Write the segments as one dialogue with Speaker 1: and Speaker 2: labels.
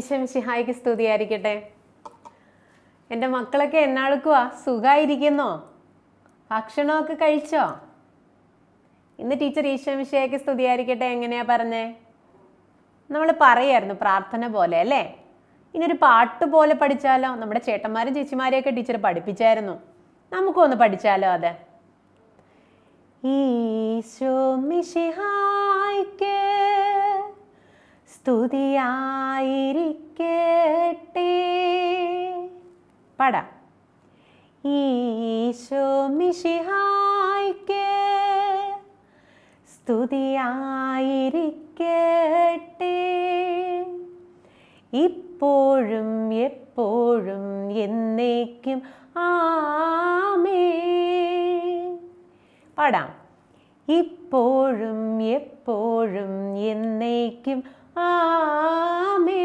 Speaker 1: ഈശ്വം സിഹായിക്ക് സ്തുതിയായിരിക്കട്ടെ എൻ്റെ മക്കളൊക്കെ എന്നാൾക്കുവാ സുഖമായിരിക്കുന്നോ ഭക്ഷണമൊക്കെ കഴിച്ചോ ഇന്ന് ടീച്ചർ ഈശ്വം സിഹായിക്ക് സ്തുതിയായിരിക്കട്ടെ എങ്ങനെയാ പറഞ്ഞേ നമ്മൾ പറയായിരുന്നു പ്രാർത്ഥന പോലെ അല്ലേ ഇനി ഒരു പാട്ട് പോലെ പഠിച്ചാലോ നമ്മുടെ ചേട്ടന്മാരും ചേച്ചിമാരെയൊക്കെ ടീച്ചർ പഠിപ്പിച്ചായിരുന്നു നമുക്കും ഒന്ന് പഠിച്ചാലോ അത് ഈശോ മിശിഹായ്ക്ക് സ്തുതിയായിരിക്കട്ടെ പാടാം ഈശോ മിശിഹായ്ക്ക് സ്തുതിയായിരിക്കട്ടെ ഇപ്പോഴും എപ്പോഴും എന്നേക്കും ആമേ പാടാം ഇപ്പോഴും എപ്പോഴും എന്നേക്കും ആമേ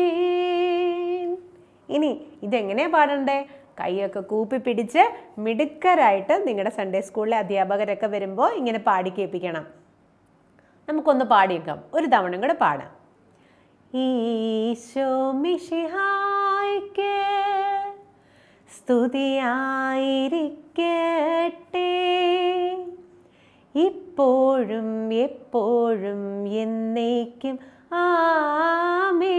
Speaker 1: ഇനി ഇതെങ്ങനെയാ പാടണ്ടേ കൈയൊക്കെ കൂപ്പി പിടിച്ച് മിടുക്കരായിട്ട് നിങ്ങളുടെ സൺഡേ സ്കൂളിലെ അധ്യാപകരൊക്കെ വരുമ്പോൾ ഇങ്ങനെ പാടി കേൾപ്പിക്കണം നമുക്കൊന്ന് പാടിയേക്കാം ഒരു തവണ കൂടെ പാടാം ഈശോ മിഷിഹായ്ക്ക് സ്തുതിയായിരിക്കട്ടെ ഇപ്പോഴും എപ്പോഴും എന്നേക്കും ആമേ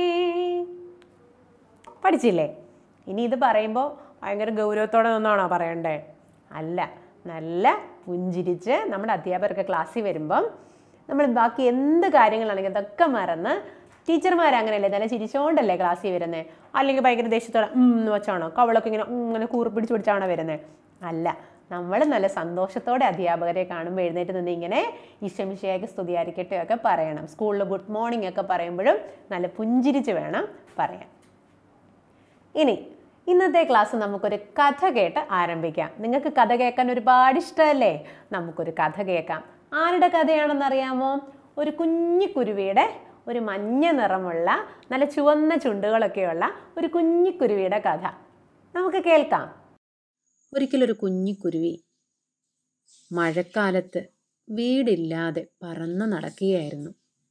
Speaker 1: പഠിച്ചില്ലേ ഇനി ഇത് പറയുമ്പോൾ ഭയങ്കര ഗൗരവത്തോടെ നിന്നാണോ പറയണ്ടേ അല്ല നല്ല പുഞ്ചിരിച്ച് നമ്മുടെ അധ്യാപകർക്ക് ക്ലാസ്സിൽ വരുമ്പം നമ്മൾ ബാക്കി എന്ത് കാര്യങ്ങളാണെങ്കിൽ അതൊക്കെ മറന്ന് ടീച്ചർമാർ അങ്ങനെയല്ലേ നല്ല ചിരിച്ചോണ്ടല്ലേ ക്ലാസ്സിൽ വരുന്നത് അല്ലെങ്കിൽ ഭയങ്കര ദേഷ്യത്തോടെ ഉം എന്ന് വെച്ചാണോ കവളൊക്കെ ഇങ്ങനെ ഉം ഇങ്ങനെ കൂറി പിടിച്ച് പിടിച്ചാണോ വരുന്നത് അല്ല നമ്മൾ നല്ല സന്തോഷത്തോടെ അധ്യാപകരെ കാണുമ്പോൾ എഴുന്നേറ്റ് നിന്ന് ഇങ്ങനെ ഈശ്വമിഷയൊക്കെ സ്തുതിയായിരിക്കട്ടെ ഒക്കെ പറയണം സ്കൂളിൽ ഗുഡ് മോർണിംഗ് ഒക്കെ പറയുമ്പോഴും നല്ല പുഞ്ചിരിച്ച് വേണം പറയാൻ ഇനി ഇന്നത്തെ ക്ലാസ് നമുക്കൊരു കഥ കേട്ട് ആരംഭിക്കാം നിങ്ങൾക്ക് കഥ കേൾക്കാൻ ഒരുപാട് ഇഷ്ടമല്ലേ നമുക്കൊരു കഥ കേൾക്കാം ആരുടെ കഥയാണെന്ന് അറിയാമോ ഒരു കുഞ്ഞു കുരുവിയുടെ ഒരു മഞ്ഞ നിറമുള്ള നല്ല ചുവന്ന ചുണ്ടുകളൊക്കെയുള്ള ഒരു കുഞ്ഞു കുരുവിയുടെ കഥ നമുക്ക് കേൾക്കാം
Speaker 2: ഒരിക്കലൊരു കുഞ്ഞിക്കുരുവി മഴക്കാലത്ത് വീടില്ലാതെ പറന്നു നടക്കുകയായിരുന്നു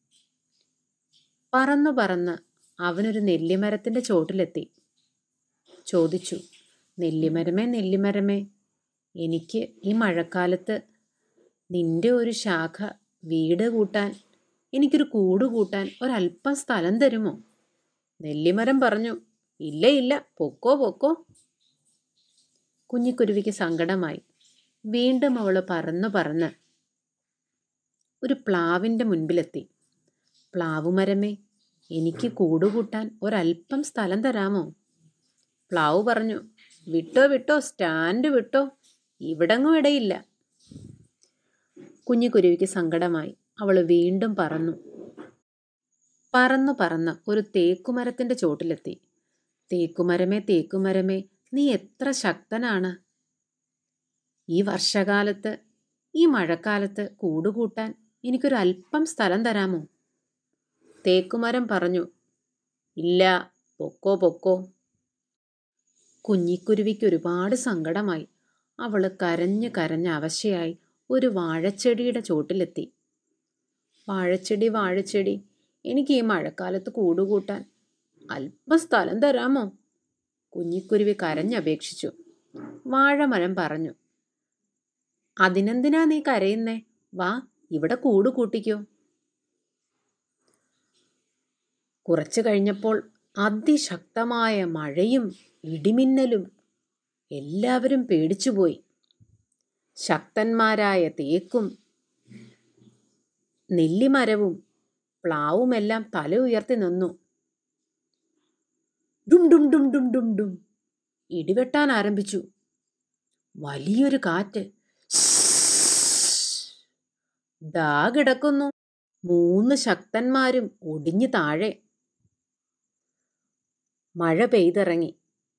Speaker 2: പറന്നു പറന്ന് അവനൊരു നെല്ലിമരത്തിൻ്റെ ചോട്ടിലെത്തി ചോദിച്ചു നെല്ലിമരമേ നെല്ലിമരമേ എനിക്ക് ഈ മഴക്കാലത്ത് നിന്റെ ഒരു ശാഖ വീട് കൂട്ടാൻ എനിക്കൊരു കൂട് കൂട്ടാൻ ഒരല്പം സ്ഥലം തരുമോ നെല്ലിമരം പറഞ്ഞു ഇല്ല ഇല്ല പൊക്കോ പൊക്കോ കുഞ്ഞിക്കുരുവിക്ക് സങ്കടമായി വീണ്ടും അവൾ പറന്നു പറന്ന് ഒരു പ്ലാവിൻ്റെ മുൻപിലെത്തി പ്ലാവുമരമേ എനിക്ക് കൂടുകൂട്ടാൻ ഒരല്പം സ്ഥലം തരാമോ പ്ലാവ് പറഞ്ഞു വിട്ടോ വിട്ടോ സ്റ്റാൻഡ് വിട്ടോ ഇവിടെങ്ങും ഇടയില്ല കുഞ്ഞിക്കുരുവിക്ക് സങ്കടമായി അവൾ വീണ്ടും പറന്നു പറന്നു പറന്ന് ഒരു തേക്കുമരത്തിൻ്റെ ചോട്ടിലെത്തി തേക്കുമരമേ തേക്കുമരമേ നീ എത്ര ശക്തനാണ് ഈ വർഷകാലത്ത് ഈ മഴക്കാലത്ത് കൂടുകൂട്ടാൻ എനിക്കൊരു അല്പം സ്ഥലം തരാമോ തേക്കുമരം പറഞ്ഞു ഇല്ല പൊക്കോ പൊക്കോ കുഞ്ഞിക്കുരുവിക്ക് ഒരുപാട് സങ്കടമായി അവള് കരഞ്ഞ് കരഞ്ഞ് അവശയായി ഒരു വാഴച്ചെടിയുടെ ചോട്ടിലെത്തി വാഴച്ചെടി വാഴച്ചെടി എനിക്ക് ഈ മഴക്കാലത്ത് കൂടുകൂട്ടാൻ അല്പം സ്ഥലം തരാമോ കുഞ്ഞിക്കുരുവി കരഞ്ഞപേക്ഷിച്ചു വാഴമരം പറഞ്ഞു അതിനെന്തിനാ നീ കരയുന്നേ വാ ഇവിടെ കൂട് കൂട്ടിക്കോ കുറച്ചു കഴിഞ്ഞപ്പോൾ അതിശക്തമായ മഴയും ഇടിമിന്നലും എല്ലാവരും പേടിച്ചുപോയി ശക്തന്മാരായ തേക്കും നെല്ലിമരവും പ്ലാവുമെല്ലാം തല ഉയർത്തി നിന്നു ഡും ഡും ഡും ഡും ഡും ഡും ഇടിവെട്ടാൻ ആരംഭിച്ചു വലിയൊരു കാറ്റ് ദാ കിടക്കുന്നു മൂന്ന് ശക്തന്മാരും ഒടിഞ്ഞു താഴെ മഴ പെയ്തിറങ്ങി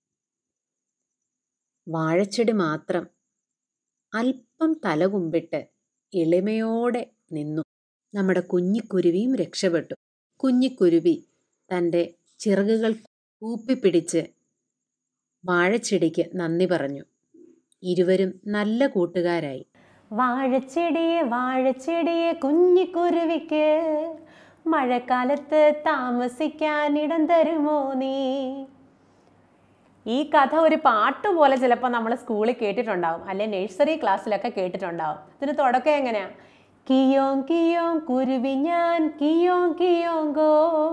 Speaker 2: വാഴച്ചെടി മാത്രം അല്പം തലകുമ്പിട്ട് എളിമയോടെ നിന്നു നമ്മുടെ കുഞ്ഞിക്കുരുവിയും രക്ഷപ്പെട്ടു കുഞ്ഞിക്കുരുവി തൻ്റെ ചിറകുകൾ കൂപ്പിപ്പിടിച്ച് വാഴച്ചെടിക്ക് നന്ദി പറഞ്ഞു ഇരുവരും നല്ല കൂട്ടുകാരായി
Speaker 1: വാഴച്ചെടിയെ വാഴച്ചെടിയെ കുഞ്ഞിക്കുരുവിക്ക് മഴക്കാലത്ത് താമസിക്കാൻ ഇടം തരുമോ നീ ഈ കഥ ഒരു പാട്ട് പോലെ ചിലപ്പോൾ നമ്മൾ സ്കൂളിൽ കേട്ടിട്ടുണ്ടാവും അല്ലെ നഴ്സറി ക്ലാസ്സിലൊക്കെ കേട്ടിട്ടുണ്ടാവും ഇതിന് തുടക്കം എങ്ങനെയാ കിയോം കിയോം കുരുവി ഞാൻ കിയോം കിയോങ്കോ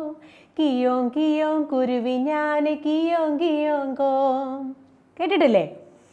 Speaker 1: കിയോം കിയോം കുരുവി ഞാൻ കിയോം കിയോങ്കോ കേട്ടിട്ടില്ലേ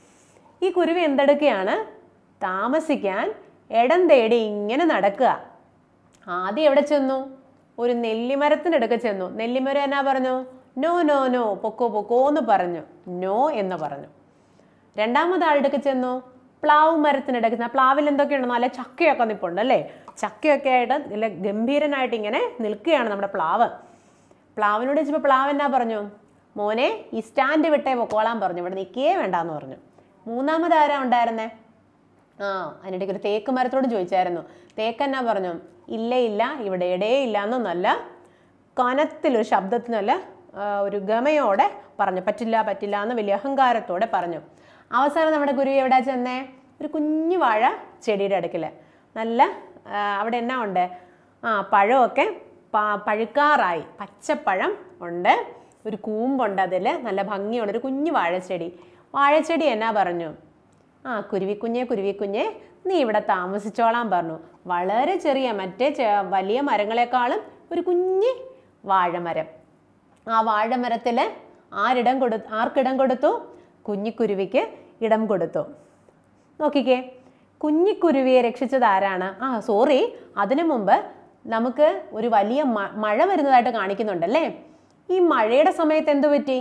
Speaker 1: ഈ കുരുവി എന്തെടുക്കുകയാണ് താമസിക്കാൻ ഇടം തേടി ഇങ്ങനെ നടക്കുക ആദ്യം എവിടെ ചെന്നു ഒരു നെല്ലിമരത്തിൻ്റെ അടുക്ക ചെന്നു നെല്ലിമരം എന്നാ പറഞ്ഞു നോ നോ നോ പൊക്കോ പൊക്കോ എന്ന് പറഞ്ഞു നോ എന്ന് പറഞ്ഞു രണ്ടാമത് ആളുടെ ചെന്നു പ്ലാവ് മരത്തിനിടയ്ക്ക് ചെന്ന് ആ പ്ലാവിൽ എന്തൊക്കെയുണ്ട് നല്ല ചക്കയൊക്കെ നിൽപ്പുണ്ട് അല്ലേ ചക്കയൊക്കെ ആയിട്ട് നല്ല ഗംഭീരനായിട്ട് ഇങ്ങനെ നിൽക്കുകയാണ് നമ്മുടെ പ്ലാവ് പ്ലാവിനോട് ചോദിച്ചപ്പോൾ പ്ലാവ് എന്നാ പറഞ്ഞു മോനെ ഈ സ്റ്റാൻഡ് വിട്ടേ പൊക്കോളാൻ പറഞ്ഞു ഇവിടെ നിൽക്കേ വേണ്ടാന്ന് പറഞ്ഞു മൂന്നാമത് ആരാ ഉണ്ടായിരുന്നേ ആ അതിനിടയ്ക്ക് ഒരു തേക്ക് മരത്തോട് ചോദിച്ചായിരുന്നു തേക്ക് എന്നാ പറഞ്ഞു ഇല്ല ഇല്ല ഇവിടെ ഇടേ ഇല്ല എന്നൊന്നല്ല കനത്തിലൊരു ശബ്ദത്തിനല്ല ആ, ഒരു ഗമയോടെ പറഞ്ഞു പറ്റില്ല പറ്റില്ല എന്ന് വലിയ അഹങ്കാരത്തോടെ പറഞ്ഞു അവസാനം നമ്മുടെ ഗുരു എവിടെ ചെന്നേ ഒരു കുഞ്ഞു വാഴ ചെടിയുടെ അടുക്കൽ നല്ല ആ, അവിടെ എന്നാ ഉണ്ട് ആ പഴമൊക്കെ പ- പഴുക്കാറായി പച്ചപ്പഴം ഉണ്ട് ഒരു കൂമ്പുണ്ട് അതിൽ നല്ല ഭംഗിയുള്ള ഒരു കുഞ്ഞു വാഴച്ചെടി വാഴച്ചെടി എന്നാ പറഞ്ഞു ആ കുരുവിക്കുഞ്ഞെ കുരുവിക്കുഞ്ഞെ നീ ഇവിടെ താമസിച്ചോളാൻ പറഞ്ഞു വളരെ ചെറിയ മറ്റേ ചെ- വലിയ മരങ്ങളെക്കാളും ഒരു കുഞ്ഞി വാഴമരം ആ വാഴമരത്തിൽ ആരിടം കൊടു ആർക്കിടം കൊടുത്തു കുഞ്ഞിക്കുരുവിക്ക് ഇടം കൊടുത്തു നോക്കിക്കേ കുഞ്ഞിക്കുരുവിയെ രക്ഷിച്ചത് ആരാണ് ആ സോറി അതിനു മുമ്പ് നമുക്ക് ഒരു വലിയ മ- മഴ വരുന്നതായിട്ട് കാണിക്കുന്നുണ്ടല്ലേ ഈ മഴയുടെ സമയത്ത് എന്തു പറ്റി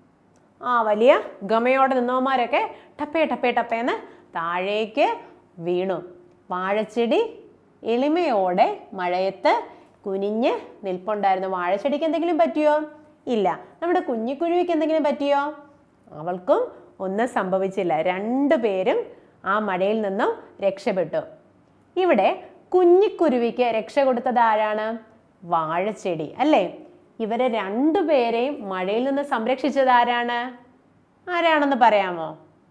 Speaker 1: ആ വലിയ ഗമയോടെ നിന്നവന്മാരൊക്കെ ടപ്പേ ടപ്പേ ടപ്പേന്ന് താഴേക്ക് വീണു വാഴച്ചെടി എളിമയോടെ മഴയത്ത് കുനിഞ്ഞ് നിൽപ്പുണ്ടായിരുന്നു വാഴച്ചെടിക്ക് എന്തെങ്കിലും പറ്റിയോ ഇല്ല നമ്മുടെ കുഞ്ഞിക്കുരുവിക്ക് എന്തെങ്കിലും പറ്റിയോ അവൾക്കും ഒന്നും സംഭവിച്ചില്ല രണ്ടുപേരും ആ മഴയിൽ നിന്നും രക്ഷപ്പെട്ടു ഇവിടെ കുഞ്ഞിക്കുരുവിക്ക് രക്ഷ കൊടുത്തത് ആരാണ് വാഴച്ചെടി അല്ലേ ഇവരെ രണ്ടുപേരെയും മഴയിൽ നിന്ന് സംരക്ഷിച്ചത് ആരാണ് ആരാണെന്ന് പറയാമോ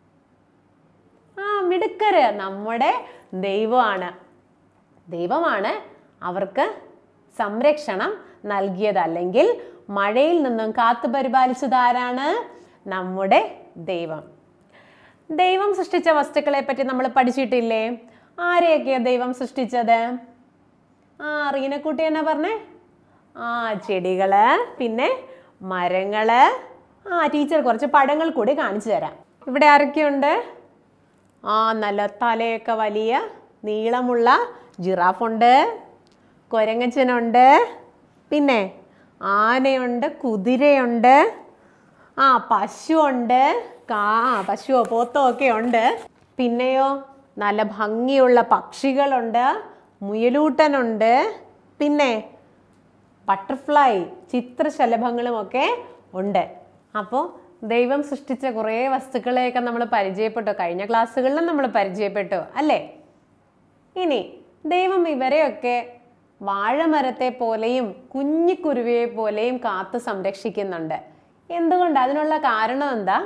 Speaker 1: ആ മിടുക്കര് നമ്മുടെ ദൈവമാണ് ദൈവമാണ് അവർക്ക് സംരക്ഷണം നൽകിയത് അല്ലെങ്കിൽ മഴയിൽ നിന്നും കാത്തു പരിപാലിച്ചത് ആരാണ് നമ്മുടെ ദൈവം ദൈവം സൃഷ്ടിച്ച വസ്തുക്കളെ പറ്റി നമ്മൾ പഠിച്ചിട്ടില്ലേ ആരെയൊക്കെയാ ദൈവം സൃഷ്ടിച്ചത് ആ റീനക്കുട്ടി എന്നാ പറഞ്ഞേ ആ ചെടികള് പിന്നെ മരങ്ങള് ആ ടീച്ചർ കുറച്ച് പടങ്ങൾ കൂടി കാണിച്ചു തരാം ഇവിടെ ആരൊക്കെയുണ്ട് ആ നല്ല തലയൊക്കെ വലിയ നീളമുള്ള ജിറാഫുണ്ട് കുരങ്ങച്ചനുണ്ട് പിന്നെ ആനയുണ്ട് കുതിരയുണ്ട് ആ പശുവുണ്ട് കാ ആ, പശുവോ പോത്തോ ഒക്കെ ഉണ്ട് പിന്നെയോ നല്ല ഭംഗിയുള്ള പക്ഷികളുണ്ട് മുയലൂട്ടനുണ്ട് പിന്നെ ബട്ടർഫ്ലൈ ചിത്രശലഭങ്ങളുമൊക്കെ ഉണ്ട് അപ്പോൾ ദൈവം സൃഷ്ടിച്ച കുറേ വസ്തുക്കളെയൊക്കെ നമ്മൾ പരിചയപ്പെട്ടു കഴിഞ്ഞ ക്ലാസ്സുകളിലും നമ്മൾ പരിചയപ്പെട്ടു അല്ലേ ഇനി ദൈവം ഇവരെയൊക്കെ വാഴമരത്തെ പോലെയും കുഞ്ഞിക്കുരുവിയെ പോലെയും കാത്തു സംരക്ഷിക്കുന്നുണ്ട് എന്തുകൊണ്ട് അതിനുള്ള കാരണം എന്താ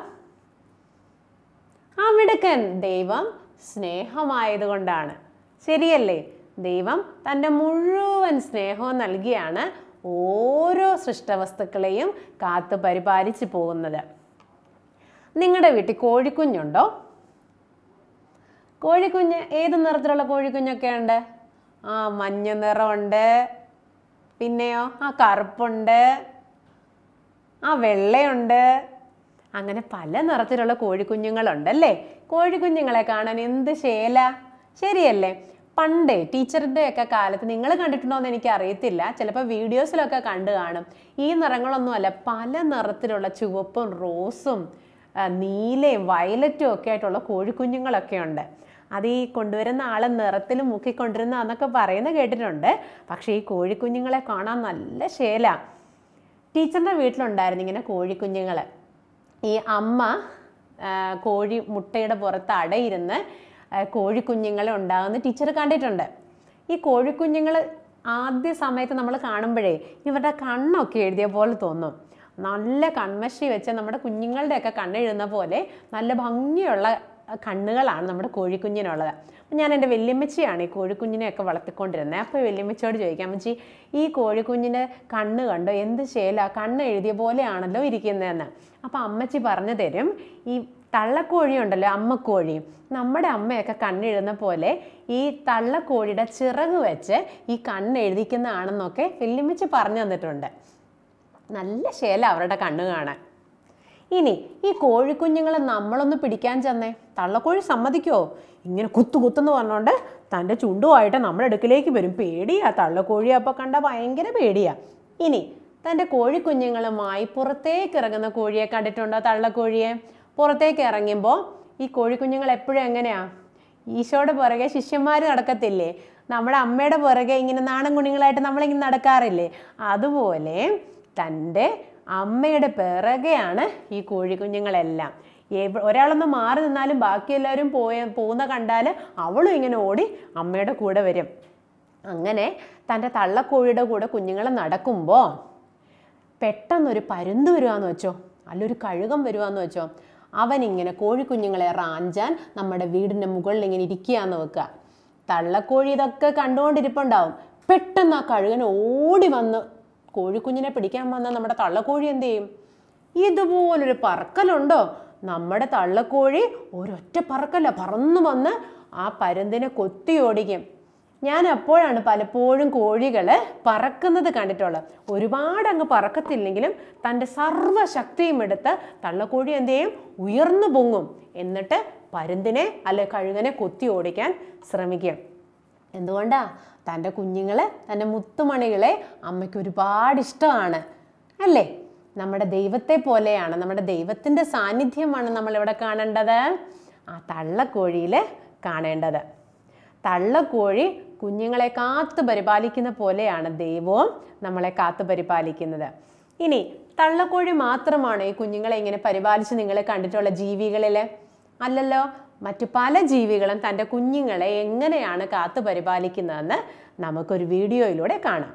Speaker 1: ആ മിടുക്കൻ ദൈവം സ്നേഹമായതുകൊണ്ടാണ് ശരിയല്ലേ ദൈവം തൻ്റെ മുഴുവൻ സ്നേഹവും നൽകിയാണ് ഓരോ സൃഷ്ടവസ്തുക്കളെയും കാത്തു പരിപാലിച്ചു പോകുന്നത് നിങ്ങളുടെ വീട്ടിൽ കോഴിക്കുഞ്ഞുണ്ടോ കോഴിക്കുഞ്ഞ് ഏത് നിറത്തിലുള്ള കോഴിക്കുഞ്ഞൊക്കെ ഉണ്ട് ആ മഞ്ഞ നിറമുണ്ട് പിന്നെയോ ആ കറുപ്പുണ്ട് ആ വെള്ളയുണ്ട് അങ്ങനെ പല നിറത്തിലുള്ള കോഴിക്കുഞ്ഞുങ്ങളുണ്ടല്ലേ കോഴിക്കുഞ്ഞുങ്ങളെ കാണാൻ എന്ത് ശേല ശരിയല്ലേ പണ്ടേ ടീച്ചറിൻ്റെ ഒക്കെ കാലത്ത് നിങ്ങൾ കണ്ടിട്ടുണ്ടോ എന്ന് എനിക്ക് അറിയത്തില്ല ചിലപ്പോൾ വീഡിയോസിലൊക്കെ കണ്ടു കാണും ഈ നിറങ്ങളൊന്നുമല്ല പല നിറത്തിലുള്ള ചുവപ്പും റോസും ആ, നീലയും വയലറ്റും ഒക്കെ ആയിട്ടുള്ള കോഴിക്കുഞ്ഞുങ്ങളൊക്കെ ഉണ്ട് അത് ഈ കൊണ്ടുവരുന്ന ആളെ നിറത്തിൽ മുക്കിക്കൊണ്ടിരുന്ന എന്നൊക്കെ പറയുന്നത് കേട്ടിട്ടുണ്ട് പക്ഷേ ഈ കോഴിക്കുഞ്ഞുങ്ങളെ കാണാൻ നല്ല ശേല ടീച്ചറിൻ്റെ വീട്ടിലുണ്ടായിരുന്നു ഇങ്ങനെ കോഴിക്കുഞ്ഞുങ്ങൾ ഈ അമ്മ ആ, കോഴി മുട്ടയുടെ പുറത്ത് അടയിരുന്ന് ആ, കോഴിക്കുഞ്ഞുങ്ങളെ ഉണ്ടാകുന്ന ടീച്ചർ കണ്ടിട്ടുണ്ട് ഈ കോഴിക്കുഞ്ഞുങ്ങൾ ആദ്യ സമയത്ത് നമ്മൾ കാണുമ്പോഴേ ഇവരുടെ കണ്ണൊക്കെ എഴുതിയ പോലെ തോന്നും നല്ല കൺമഷി വെച്ച് നമ്മുടെ കുഞ്ഞുങ്ങളുടെയൊക്കെ കണ്ണെഴുതുന്ന പോലെ നല്ല ഭംഗിയുള്ള കണ്ണുകളാണ് നമ്മുടെ കോഴിക്കുഞ്ഞിനുള്ളത് അപ്പം ഞാൻ എൻ്റെ വല്യമ്മച്ചിയാണ് ഈ കോഴിക്കുഞ്ഞിനെയൊക്കെ വളർത്തിക്കൊണ്ടിരുന്നത് അപ്പോൾ വല്യമ്മച്ചിയോട് ചോദിക്കാം അമ്മച്ചി ഈ കോഴിക്കുഞ്ഞിൻ്റെ കണ്ണ് കണ്ടോ എന്ത് ശേല കണ്ണ് എഴുതിയ പോലെയാണല്ലോ ഇരിക്കുന്നതെന്ന് അപ്പോൾ അമ്മച്ചി പറഞ്ഞു തരും ഈ തള്ളക്കോഴി ഉണ്ടല്ലോ അമ്മക്കോഴി നമ്മുടെ അമ്മയൊക്കെ കണ്ണെഴുതുന്ന പോലെ ഈ തള്ളക്കോഴിയുടെ ചിറക് വെച്ച് ഈ കണ്ണ് എഴുതിക്കുന്നതാണെന്നൊക്കെ വല്യമ്മച്ചി പറഞ്ഞു തന്നിട്ടുണ്ട് നല്ല ശേല അവരുടെ കണ്ണ് കാണാൻ ഇനി ഈ കോഴിക്കുഞ്ഞുങ്ങളെ നമ്മളൊന്ന് പിടിക്കാൻ ചെന്നേ തള്ളക്കോഴി സമ്മതിക്കുമോ ഇങ്ങനെ കുത്തു കുത്തെന്ന് പറഞ്ഞുകൊണ്ട് തൻ്റെ ചുണ്ടുമായിട്ട് നമ്മുടെ അടുക്കിലേക്ക് വരും പേടിയാ തള്ളക്കോഴി അപ്പോൾ കണ്ട ഭയങ്കര പേടിയാ ഇനി തൻ്റെ കോഴിക്കുഞ്ഞുങ്ങളുമായി പുറത്തേക്ക് ഇറങ്ങുന്ന കോഴിയെ കണ്ടിട്ടുണ്ടോ തള്ളക്കോഴിയെ പുറത്തേക്ക് ഇറങ്ങുമ്പോൾ ഈ കോഴിക്കുഞ്ഞുങ്ങൾ എപ്പോഴും എങ്ങനെയാ ഈശോയുടെ പുറകെ ശിഷ്യന്മാർ നടക്കത്തില്ലേ നമ്മുടെ അമ്മയുടെ പുറകെ ഇങ്ങനെ നാണം കുഞ്ഞുങ്ങളായിട്ട് നമ്മളിങ്ങനെ നടക്കാറില്ലേ അതുപോലെ തൻ്റെ അമ്മയുടെ പിറകെയാണ് ഈ കോഴിക്കുഞ്ഞുങ്ങളെല്ലാം എവ- ഒരാളൊന്ന് മാറി നിന്നാലും ബാക്കി എല്ലാവരും പോയ പോകുന്ന കണ്ടാൽ അവളും ഇങ്ങനെ ഓടി അമ്മയുടെ കൂടെ വരും അങ്ങനെ തൻ്റെ തള്ളക്കോഴിയുടെ കൂടെ കുഞ്ഞുങ്ങൾ നടക്കുമ്പോൾ പെട്ടെന്നൊരു പരുന്ത് വരുവാന്ന് വെച്ചോ അല്ലൊരു കഴുകം വരുവാന്ന് വെച്ചോ അവൻ ഇങ്ങനെ കോഴിക്കുഞ്ഞുങ്ങളെ റാഞ്ചാൻ നമ്മുടെ വീടിൻ്റെ മുകളിൽ ഇങ്ങനെ ഇരിക്കുകയാന്ന് വെക്കുക തള്ളക്കോഴി ഇതൊക്കെ കണ്ടുകൊണ്ടിരിപ്പുണ്ടാവും പെട്ടെന്ന് ആ കഴുകൻ ഓടി വന്ന് കോഴിക്കുഞ്ഞിനെ പിടിക്കാൻ വന്ന നമ്മുടെ തള്ളക്കോഴി എന്ത് ചെയ്യും ഇതുപോലൊരു പറക്കലുണ്ടോ നമ്മുടെ തള്ളക്കോഴി ഒരൊറ്റ പറക്കല്ല പറന്നു വന്ന് ആ പരുന്തിനെ കൊത്തി ഓടിക്കും ഞാൻ അപ്പോഴാണ് പലപ്പോഴും കോഴികൾ പറക്കുന്നത് കണ്ടിട്ടുള്ളത് ഒരുപാട് അങ്ങ് പറക്കത്തില്ലെങ്കിലും തൻ്റെ സർവ്വശക്തിയും എടുത്ത് തള്ളക്കോഴി എന്ത് ചെയ്യും ഉയർന്നു പൊങ്ങും എന്നിട്ട് പരുന്തിനെ അല്ലെ കഴുകനെ കൊത്തി ഓടിക്കാൻ ശ്രമിക്കും എന്തുകൊണ്ടാ തൻ്റെ കുഞ്ഞുങ്ങളെ തൻ്റെ മുത്തുമണികളെ അമ്മയ്ക്ക് ഒരുപാട് ഇഷ്ടമാണ് അല്ലേ നമ്മുടെ ദൈവത്തെ പോലെയാണ് നമ്മുടെ ദൈവത്തിൻ്റെ സാന്നിധ്യമാണ് നമ്മളിവിടെ കാണേണ്ടത് ആ തള്ളക്കോഴിയിൽ കാണേണ്ടത് തള്ളക്കോഴി കുഞ്ഞുങ്ങളെ കാത്തു പരിപാലിക്കുന്ന പോലെയാണ് ദൈവവും നമ്മളെ കാത്തു പരിപാലിക്കുന്നത് ഇനി തള്ളക്കോഴി മാത്രമാണ് ഈ കുഞ്ഞുങ്ങളെ ഇങ്ങനെ പരിപാലിച്ച് നിങ്ങളെ കണ്ടിട്ടുള്ള ജീവികളിൽ അല്ലല്ലോ മറ്റു പല ജീവികളും തൻ്റെ കുഞ്ഞുങ്ങളെ എങ്ങനെയാണ് കാത്തു പരിപാലിക്കുന്നതെന്ന് നമുക്കൊരു വീഡിയോയിലൂടെ കാണാം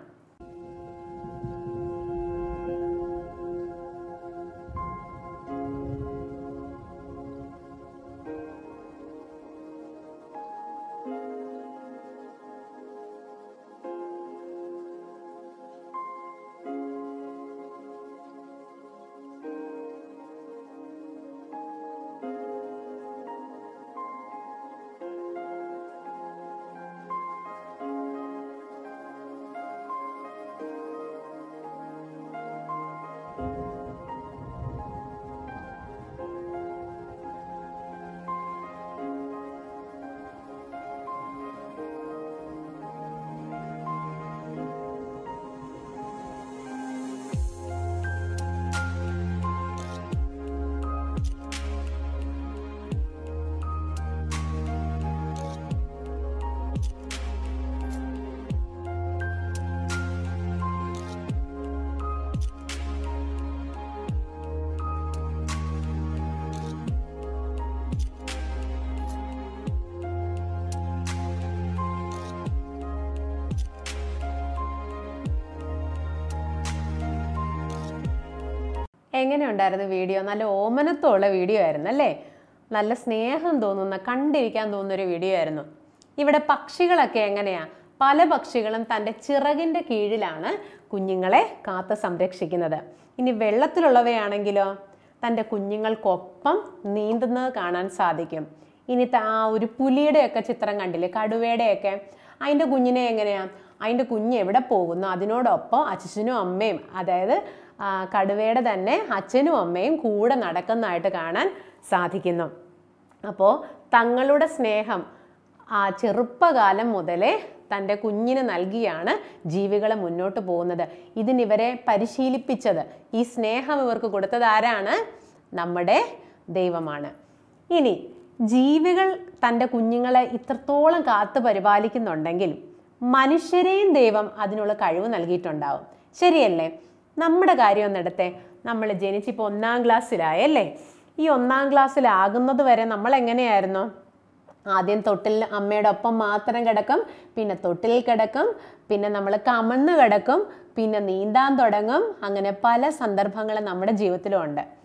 Speaker 1: എങ്ങനെയുണ്ടായിരുന്നു വീഡിയോ നല്ല ഓമനത്വമുള്ള വീഡിയോ ആയിരുന്നു അല്ലേ നല്ല സ്നേഹം തോന്നുന്ന കണ്ടിരിക്കാൻ തോന്നുന്ന ഒരു വീഡിയോ ആയിരുന്നു ഇവിടെ പക്ഷികളൊക്കെ എങ്ങനെയാ പല പക്ഷികളും തൻ്റെ ചിറകിൻ്റെ കീഴിലാണ് കുഞ്ഞുങ്ങളെ കാത്ത് സംരക്ഷിക്കുന്നത് ഇനി വെള്ളത്തിലുള്ളവയാണെങ്കിലോ തൻ്റെ കുഞ്ഞുങ്ങൾക്കൊപ്പം നീന്തുന്നത് കാണാൻ സാധിക്കും ഇനി ത- ആ ഒരു പുലിയുടെയൊക്കെ ചിത്രം കണ്ടില്ലേ കടുവയുടെയൊക്കെ അതിൻ്റെ കുഞ്ഞിനെ എങ്ങനെയാ അതിൻ്റെ കുഞ്ഞ് എവിടെ പോകുന്നു അതിനോടൊപ്പം അച്ഛനും അമ്മയും അതായത് ആ, കടുവയുടെ തന്നെ അച്ഛനും അമ്മയും കൂടെ നടക്കുന്നതായിട്ട് കാണാൻ സാധിക്കുന്നു അപ്പോൾ തങ്ങളുടെ സ്നേഹം ആ ചെറുപ്പകാലം മുതലേ തൻ്റെ കുഞ്ഞിന് നൽകിയാണ് ജീവികൾ മുന്നോട്ട് പോകുന്നത് ഇതിനിവരെ പരിശീലിപ്പിച്ചത് ഈ സ്നേഹം ഇവർക്ക് കൊടുത്തത് ആരാണ് നമ്മുടെ ദൈവമാണ് ഇനി ജീവികൾ തൻ്റെ കുഞ്ഞുങ്ങളെ ഇത്രത്തോളം കാത്തു പരിപാലിക്കുന്നുണ്ടെങ്കിൽ മനുഷ്യരെയും ദൈവം അതിനുള്ള കഴിവ് നൽകിയിട്ടുണ്ടാവും ശരിയല്ലേ നമ്മുടെ കാര്യം ഒന്നെടുത്തേ നമ്മൾ ജനിച്ചിപ്പോൾ ഒന്നാം ക്ലാസ്സിലായല്ലേ ഈ ഒന്നാം ക്ലാസ്സിലാകുന്നത് വരെ നമ്മൾ എങ്ങനെയായിരുന്നു ആദ്യം തൊട്ടിൽ അമ്മയുടെ ഒപ്പം മാത്രം കിടക്കും പിന്നെ തൊട്ടിൽ കിടക്കും പിന്നെ നമ്മൾ കമന്ന് കിടക്കും പിന്നെ നീന്താൻ തുടങ്ങും അങ്ങനെ പല സന്ദർഭങ്ങളും നമ്മുടെ ജീവിതത്തിലും ഉണ്ട്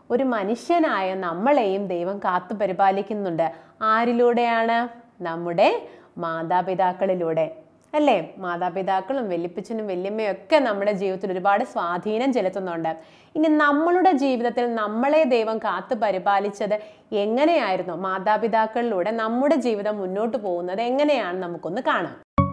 Speaker 1: ഒരു മനുഷ്യനായ നമ്മളെയും ദൈവം കാത്തു പരിപാലിക്കുന്നുണ്ട് ആരിലൂടെയാണ് നമ്മുടെ മാതാപിതാക്കളിലൂടെ അല്ലേ മാതാപിതാക്കളും വല്യപ്പച്ചനും വല്യമ്മയും ഒക്കെ നമ്മുടെ ജീവിതത്തിൽ ഒരുപാട് സ്വാധീനം ചെലുത്തുന്നുണ്ട് ഇനി നമ്മളുടെ ജീവിതത്തിൽ നമ്മളെ ദൈവം കാത്തു പരിപാലിച്ചത് എങ്ങനെയായിരുന്നു മാതാപിതാക്കളിലൂടെ നമ്മുടെ ജീവിതം മുന്നോട്ട് പോകുന്നത് എങ്ങനെയാണ് നമുക്കൊന്ന് കാണാം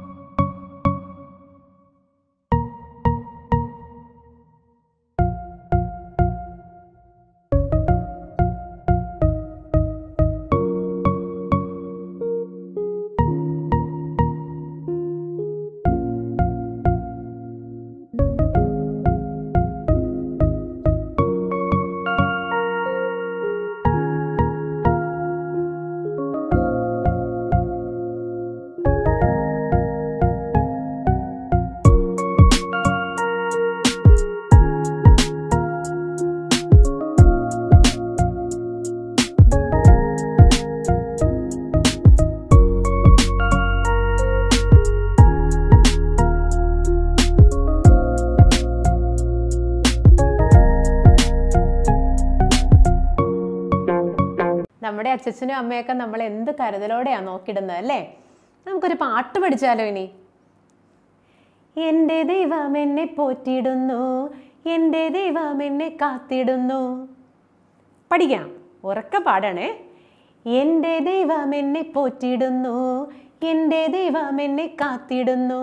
Speaker 1: നമ്മുടെ അച്ഛനും അമ്മയൊക്കെ നമ്മൾ എന്ത് കരുതലോടെയാണ് നോക്കിയിടുന്നത് അല്ലേ നമുക്കൊരു പാട്ട് പഠിച്ചാലോ ഇനി എൻ്റെ ദൈവം എന്നെ പോറ്റിയിടുന്നു എൻ്റെ ദൈവം എന്നെ കാത്തിടുന്നു പഠിക്കാം ഉറക്കെ പാടണേ എൻ്റെ ദൈവം എന്നെ പോറ്റിയിടുന്നു എൻ്റെ ദൈവം എന്നെ കാത്തിടുന്നു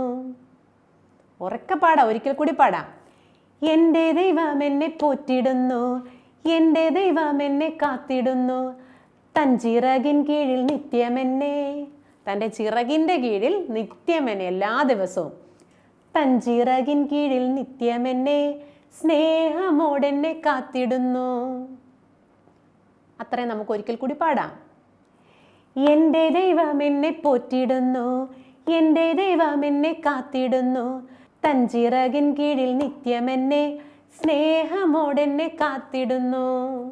Speaker 1: ഉറക്കെ പാടാം ഒരിക്കൽ കൂടി പാടാം എൻ്റെ ദൈവം എന്നെ പോറ്റിടുന്നു എൻ്റെ ദൈവം എന്നെ കാത്തിടുന്നു തൻ ചിറകിൻ കീഴിൽ നിത്യമെന്നെ തൻ്റെ ചിറകിൻ്റെ കീഴിൽ നിത്യമെന്നെ എല്ലാ ദിവസവും തൻ ചിറകിൻ കീഴിൽ നിത്യമെന്നെ സ്നേഹമോടെന്നെ കാത്തിടുന്നു അത്രയും നമുക്ക് ഒരിക്കൽ കൂടി പാടാം എൻ്റെ ദൈവം എന്നെ പോറ്റിടുന്നു എൻ്റെ ദൈവം എന്നെ കാത്തിടുന്നു തൻ ചിറകിൻ കീഴിൽ നിത്യമെന്നെ സ്നേഹമോടെന്നെ കാത്തിടുന്നു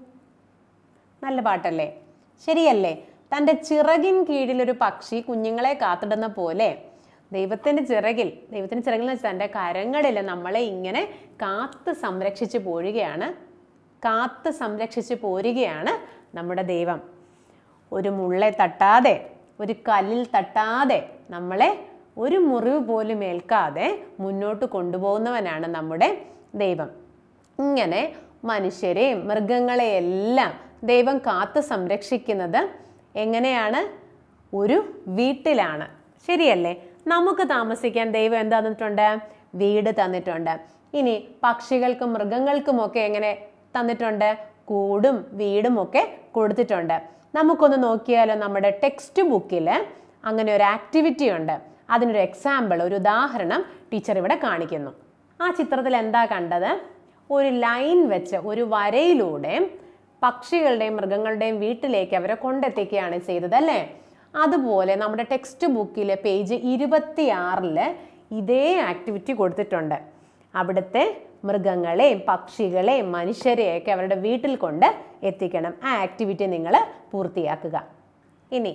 Speaker 1: നല്ല പാട്ടല്ലേ ശരിയല്ലേ തൻ്റെ ചിറകിൻ കീഴിൽ ഒരു പക്ഷി കുഞ്ഞുങ്ങളെ കാത്തിടുന്ന പോലെ ദൈവത്തിൻ്റെ ചിറകിൽ ദൈവത്തിൻ്റെ ചിറകിൽ എന്ന് വെച്ചാൽ തൻ്റെ കരങ്ങളിൽ നമ്മളെ ഇങ്ങനെ കാത്ത് സംരക്ഷിച്ച് പോരുകയാണ് കാത്ത് സംരക്ഷിച്ച് പോരുകയാണ് നമ്മുടെ ദൈവം ഒരു മുള്ളെ തട്ടാതെ ഒരു കല്ലിൽ തട്ടാതെ നമ്മളെ ഒരു മുറിവ് പോലും ഏൽക്കാതെ മുന്നോട്ട് കൊണ്ടുപോകുന്നവനാണ് നമ്മുടെ ദൈവം ഇങ്ങനെ മനുഷ്യരെയും മൃഗങ്ങളെയെല്ലാം ദൈവം കാത്ത് സംരക്ഷിക്കുന്നത് എങ്ങനെയാണ് ഒരു വീട്ടിലാണ് ശരിയല്ലേ നമുക്ക് താമസിക്കാൻ ദൈവം എന്താ തന്നിട്ടുണ്ട് വീട് തന്നിട്ടുണ്ട് ഇനി പക്ഷികൾക്കും മൃഗങ്ങൾക്കുമൊക്കെ എങ്ങനെ തന്നിട്ടുണ്ട് കൂടും വീടും ഒക്കെ കൊടുത്തിട്ടുണ്ട് നമുക്കൊന്ന് നോക്കിയാലോ നമ്മുടെ ടെക്സ്റ്റ് ബുക്കിൽ അങ്ങനെ ഒരു ആക്ടിവിറ്റി ഉണ്ട് അതിനൊരു എക്സാമ്പിൾ ഒരു ഉദാഹരണം ടീച്ചർ ഇവിടെ കാണിക്കുന്നു ആ ചിത്രത്തിൽ എന്താ കണ്ടത് ഒരു ലൈൻ വെച്ച് ഒരു വരയിലൂടെ പക്ഷികളുടെയും മൃഗങ്ങളുടെയും വീട്ടിലേക്ക് അവരെ കൊണ്ടെത്തിക്കുകയാണ് ചെയ്തത് അല്ലേ അതുപോലെ നമ്മുടെ ടെക്സ്റ്റ് ബുക്കിലെ പേജ് ഇരുപത്തിയാറില് ഇതേ ആക്ടിവിറ്റി കൊടുത്തിട്ടുണ്ട് അവിടുത്തെ മൃഗങ്ങളെയും പക്ഷികളെയും മനുഷ്യരെയൊക്കെ അവരുടെ വീട്ടിൽ കൊണ്ട് എത്തിക്കണം ആ ആക്ടിവിറ്റി നിങ്ങൾ പൂർത്തിയാക്കുക ഇനി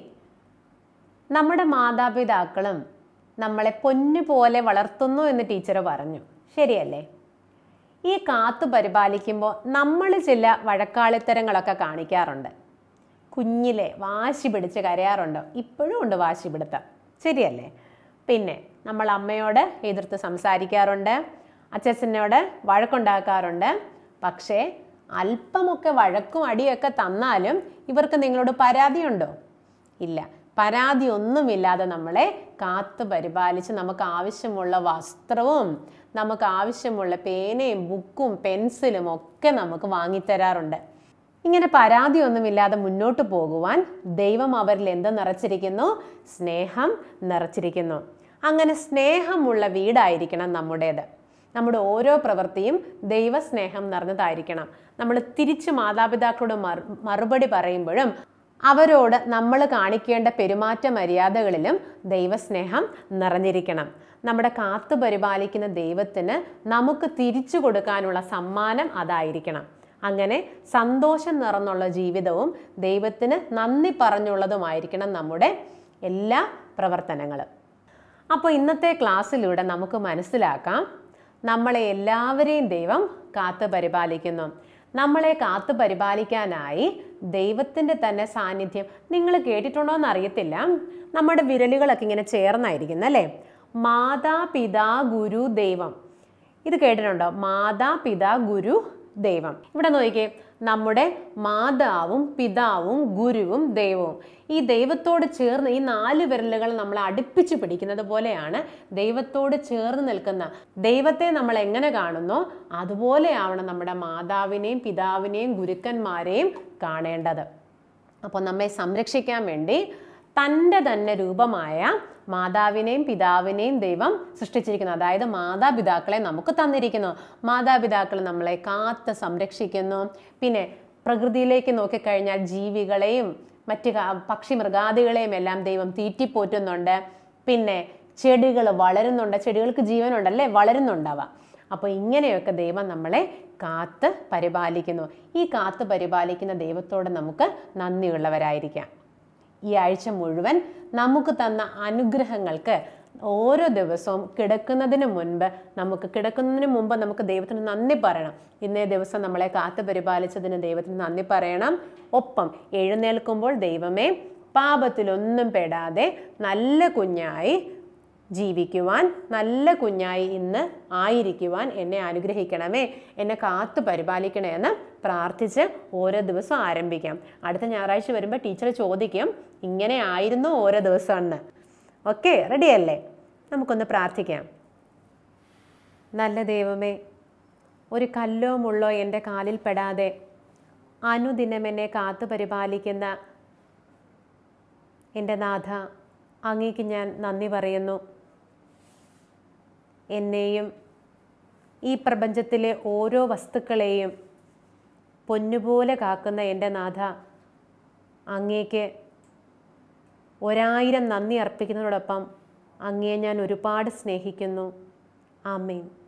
Speaker 1: നമ്മുടെ മാതാപിതാക്കളും നമ്മളെ പൊന്നു പോലെ വളർത്തുന്നു എന്ന് ടീച്ചർ പറഞ്ഞു ശരിയല്ലേ ഈ കാത്തു പരിപാലിക്കുമ്പോൾ നമ്മൾ ചില വഴക്കാളിത്തരങ്ങളൊക്കെ കാണിക്കാറുണ്ട് കുഞ്ഞിലെ വാശി പിടിച്ച് കരയാറുണ്ട് ഇപ്പോഴും ഉണ്ട് വാശി പിടുത്തം ശരിയല്ലേ പിന്നെ നമ്മൾ അമ്മയോട് എതിർത്ത് സംസാരിക്കാറുണ്ട് അച്ഛനോട് വഴക്കുണ്ടാക്കാറുണ്ട് പക്ഷേ അല്പമൊക്കെ വഴക്കും അടിയൊക്കെ തന്നാലും ഇവർക്ക് നിങ്ങളോട് പരാതിയുണ്ടോ ഇല്ല പരാതി ഒന്നുമില്ലാതെ നമ്മളെ കാത്തു പരിപാലിച്ച് നമുക്ക് ആവശ്യമുള്ള വസ്ത്രവും നമുക്ക് ആവശ്യമുള്ള പേനയും ബുക്കും പെൻസിലും ഒക്കെ നമുക്ക് വാങ്ങിത്തരാറുണ്ട് ഇങ്ങനെ പരാതിയൊന്നുമില്ലാതെ മുന്നോട്ട് പോകുവാൻ ദൈവം അവരിൽ എന്ത് നിറച്ചിരിക്കുന്നു സ്നേഹം നിറച്ചിരിക്കുന്നു അങ്ങനെ സ്നേഹമുള്ള വീടായിരിക്കണം നമ്മുടേത് നമ്മുടെ ഓരോ പ്രവൃത്തിയും ദൈവസ്നേഹം നിറഞ്ഞതായിരിക്കണം നമ്മൾ തിരിച്ച് മാതാപിതാക്കളോട് മറു- മറുപടി പറയുമ്പോഴും അവരോട് നമ്മൾ കാണിക്കേണ്ട പെരുമാറ്റ മര്യാദകളിലും ദൈവസ്നേഹം നിറഞ്ഞിരിക്കണം നമ്മുടെ കാത്തു പരിപാലിക്കുന്ന ദൈവത്തിന് നമുക്ക് തിരിച്ചു കൊടുക്കാനുള്ള സമ്മാനം അതായിരിക്കണം അങ്ങനെ സന്തോഷം നിറഞ്ഞുള്ള ജീവിതവും ദൈവത്തിന് നന്ദി പറഞ്ഞുള്ളതുമായിരിക്കണം നമ്മുടെ എല്ലാ പ്രവർത്തനങ്ങളും അപ്പോൾ ഇന്നത്തെ ക്ലാസ്സിലൂടെ നമുക്ക് മനസ്സിലാക്കാം നമ്മളെ എല്ലാവരെയും ദൈവം കാത്തു പരിപാലിക്കുന്നു നമ്മളെ കാത്തു പരിപാലിക്കാനായി ദൈവത്തിൻ്റെ തന്നെ സാന്നിധ്യം നിങ്ങൾ കേട്ടിട്ടുണ്ടോ എന്ന് അറിയത്തില്ല നമ്മുടെ വിരലുകളൊക്കെ ഇങ്ങനെ ചേർന്നായിരിക്കുന്നു അല്ലേ മാതാപിതാ ഗുരു ദൈവം ഇത് കേട്ടിട്ടുണ്ടോ മാതാപിതാ ഗുരു ദൈവം ഇവിടെ നോക്കിക്കേ നമ്മുടെ മാതാവും പിതാവും ഗുരുവും ദൈവവും ഈ ദൈവത്തോട് ചേർന്ന് ഈ നാല് വിരലുകൾ നമ്മൾ അടുപ്പിച്ച് പിടിക്കുന്നത് പോലെയാണ് ദൈവത്തോട് ചേർന്ന് നിൽക്കുന്ന ദൈവത്തെ നമ്മൾ എങ്ങനെ കാണുന്നോ അതുപോലെയാവണം നമ്മുടെ മാതാവിനെയും പിതാവിനെയും ഗുരുക്കന്മാരെയും കാണേണ്ടത് അപ്പോൾ നമ്മെ സംരക്ഷിക്കാൻ വേണ്ടി തൻ്റെ തന്നെ രൂപമായ മാതാവിനെയും പിതാവിനെയും ദൈവം സൃഷ്ടിച്ചിരിക്കുന്നു അതായത് മാതാപിതാക്കളെ നമുക്ക് തന്നിരിക്കുന്നു മാതാപിതാക്കൾ നമ്മളെ കാത്ത് സംരക്ഷിക്കുന്നു പിന്നെ പ്രകൃതിയിലേക്ക് നോക്കിക്കഴിഞ്ഞാൽ ജീവികളെയും മറ്റ് ക- പക്ഷി മൃഗാദികളെയും എല്ലാം ദൈവം തീറ്റിപ്പോറ്റുന്നുണ്ട് പിന്നെ ചെടികൾ വളരുന്നുണ്ട് ചെടികൾക്ക് ജീവനുണ്ടല്ലേ വളരുന്നുണ്ടാവ അപ്പോൾ ഇങ്ങനെയൊക്കെ ദൈവം നമ്മളെ കാത്ത് പരിപാലിക്കുന്നു ഈ കാത്ത് പരിപാലിക്കുന്ന ദൈവത്തോട് നമുക്ക് നന്ദിയുള്ളവരായിരിക്കാം ഈ ആഴ്ച മുഴുവൻ നമുക്ക് തന്ന അനുഗ്രഹങ്ങൾക്ക് ഓരോ ദിവസവും കിടക്കുന്നതിന് മുൻപ് നമുക്ക് കിടക്കുന്നതിന് മുമ്പ് നമുക്ക് ദൈവത്തിന് നന്ദി പറയണം ഇന്നേ ദിവസം നമ്മളെ കാത്തു പരിപാലിച്ചതിന് ദൈവത്തിന് നന്ദി പറയണം ഒപ്പം എഴുന്നേൽക്കുമ്പോൾ ദൈവമേ പാപത്തിലൊന്നും പെടാതെ നല്ല കുഞ്ഞായി ജീവിക്കുവാൻ നല്ല കുഞ്ഞായി ഇന്ന് ആയിരിക്കുവാൻ എന്നെ അനുഗ്രഹിക്കണമേ എന്നെ കാത്തു പരിപാലിക്കണേ എന്ന് പ്രാർത്ഥിച്ച് ഓരോ ദിവസവും ആരംഭിക്കാം അടുത്ത ഞായറാഴ്ച വരുമ്പോൾ ടീച്ചർ ചോദിക്കും ഇങ്ങനെ ആയിരുന്നു ഓരോ ദിവസം എന്ന് ഓക്കെ റെഡിയല്ലേ നമുക്കൊന്ന് പ്രാർത്ഥിക്കാം നല്ല ദൈവമേ ഒരു കല്ലോ മുള്ളോ എൻ്റെ കാലിൽ പെടാതെ അനുദിനം എന്നെ കാത്തു പരിപാലിക്കുന്ന എൻ്റെ നാഥ അങ്ങേക്ക് ഞാൻ നന്ദി പറയുന്നു എന്നെയും ഈ പ്രപഞ്ചത്തിലെ ഓരോ വസ്തുക്കളെയും പൊന്നുപോലെ കാക്കുന്ന എൻ്റെ നാഥ അങ്ങേക്ക് ഒരായിരം നന്ദി അർപ്പിക്കുന്നതോടൊപ്പം അങ്ങയെ ഞാൻ ഒരുപാട് സ്നേഹിക്കുന്നു ആമേൻ